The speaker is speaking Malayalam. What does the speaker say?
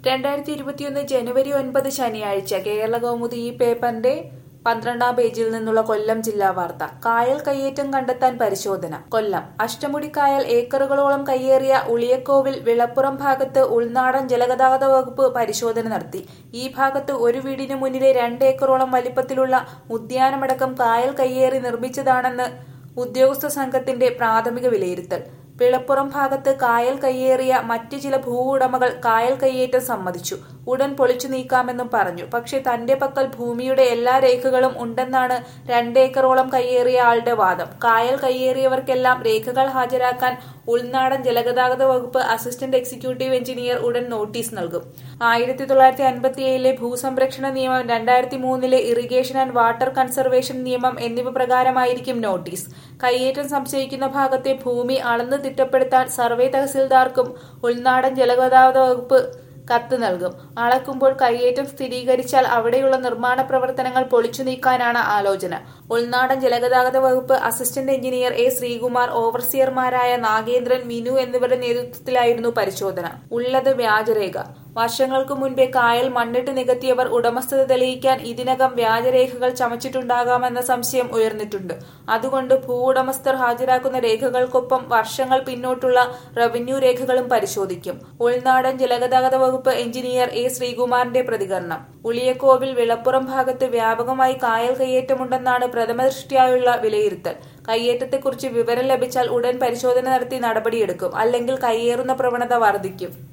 രണ്ടായിരത്തി ഇരുപത്തിയൊന്ന് ജനുവരി ഒൻപത് ശനിയാഴ്ച കേരള കൗമുദി ഈ പേപ്പറിന്റെ പന്ത്രണ്ടാം പേജിൽ നിന്നുള്ള കൊല്ലം ജില്ലാ വാർത്ത കായൽ കയ്യേറ്റം കണ്ടെത്താൻ പരിശോധന കൊല്ലം അഷ്ടമുടി കായൽ ഏക്കറുകളോളം കയ്യേറിയ ഉളിയക്കോവിൽ വിളപ്പുറം ഭാഗത്ത് ഉൾനാടൻ ജലഗതാഗത വകുപ്പ് പരിശോധന നടത്തി ഈ ഭാഗത്ത് ഒരു വീടിന് മുന്നിലെ രണ്ട് ഏക്കറോളം വലിപ്പത്തിലുള്ള ഉദ്യാനമടക്കം കായൽ കയ്യേറി നിർമ്മിച്ചതാണെന്ന് ഉദ്യോഗസ്ഥ സംഘത്തിന്റെ പ്രാഥമിക വിലയിരുത്തൽ വിളപ്പുറം ഭാഗത്ത് കായൽ കയ്യേറിയ മറ്റ് ചില ഭൂ ഉടമകൾ കായൽ കയ്യേറ്റം സമ്മതിച്ചു ഉടൻ പൊളിച്ചു നീക്കാമെന്നും പറഞ്ഞു പക്ഷേ തന്റെ പക്കൽ ഭൂമിയുടെ എല്ലാ രേഖകളും ഉണ്ടെന്നാണ് രണ്ടേക്കറോളം കയ്യേറിയ ആളുടെ വാദം കായൽ കയ്യേറിയവർക്കെല്ലാം രേഖകൾ ഹാജരാക്കാൻ ഉൾനാടൻ ജലഗതാഗത വകുപ്പ് അസിസ്റ്റന്റ് എക്സിക്യൂട്ടീവ് എഞ്ചിനീയർ ഉടൻ നോട്ടീസ് നൽകും ആയിരത്തി തൊള്ളായിരത്തി അൻപത്തിയേഴിലെ ഭൂസംരക്ഷണ നിയമം രണ്ടായിരത്തി മൂന്നിലെ ഇറിഗേഷൻ ആൻഡ് വാട്ടർ കൺസർവേഷൻ നിയമം എന്നിവ പ്രകാരമായിരിക്കും നോട്ടീസ് കയ്യേറ്റം സംശയിക്കുന്ന ഭാഗത്തെ ഭൂമി അളന്ന് തിട്ടപ്പെടുത്താൻ സർവേ തഹസിൽദാർക്കും ഉൾനാടൻ ജലഗതാഗത വകുപ്പ് കത്ത് നൽകും അളക്കുമ്പോൾ കയ്യേറ്റം സ്ഥിരീകരിച്ചാൽ അവിടെയുള്ള നിർമ്മാണ പ്രവർത്തനങ്ങൾ പൊളിച്ചു നീക്കാനാണ് ആലോചന ഉൾനാടൻ ജലഗതാഗത വകുപ്പ് അസിസ്റ്റന്റ് എഞ്ചിനീയർ എ ശ്രീകുമാർ ഓവർസിയർമാരായ നാഗേന്ദ്രൻ മിനു എന്നിവരുടെ നേതൃത്വത്തിലായിരുന്നു പരിശോധന ഉള്ളത് വ്യാജരേഖ വർഷങ്ങൾക്ക് മുൻപേ കായൽ മണ്ണിട്ട് നികത്തിയവർ ഉടമസ്ഥത തെളിയിക്കാൻ ഇതിനകം വ്യാജരേഖകൾ ചമച്ചിട്ടുണ്ടാകാമെന്ന സംശയം ഉയർന്നിട്ടുണ്ട് അതുകൊണ്ട് ഭൂവുടമസ്ഥർ ഹാജരാക്കുന്ന രേഖകൾക്കൊപ്പം വർഷങ്ങൾ പിന്നോട്ടുള്ള റവന്യൂ രേഖകളും പരിശോധിക്കും ഉൾനാടൻ ജലഗതാഗത വകുപ്പ് എഞ്ചിനീയർ എ ശ്രീകുമാറിന്റെ പ്രതികരണം ഉളിയക്കോവിൽ വിളപ്പുറം ഭാഗത്ത് വ്യാപകമായി കായൽ കയ്യേറ്റമുണ്ടെന്നാണ് പ്രഥമദൃഷ്ടിയായുള്ള വിലയിരുത്തൽ കയ്യേറ്റത്തെക്കുറിച്ച് വിവരം ലഭിച്ചാൽ ഉടൻ പരിശോധന നടത്തി നടപടിയെടുക്കും അല്ലെങ്കിൽ കയ്യേറുന്ന പ്രവണത വർദ്ധിക്കും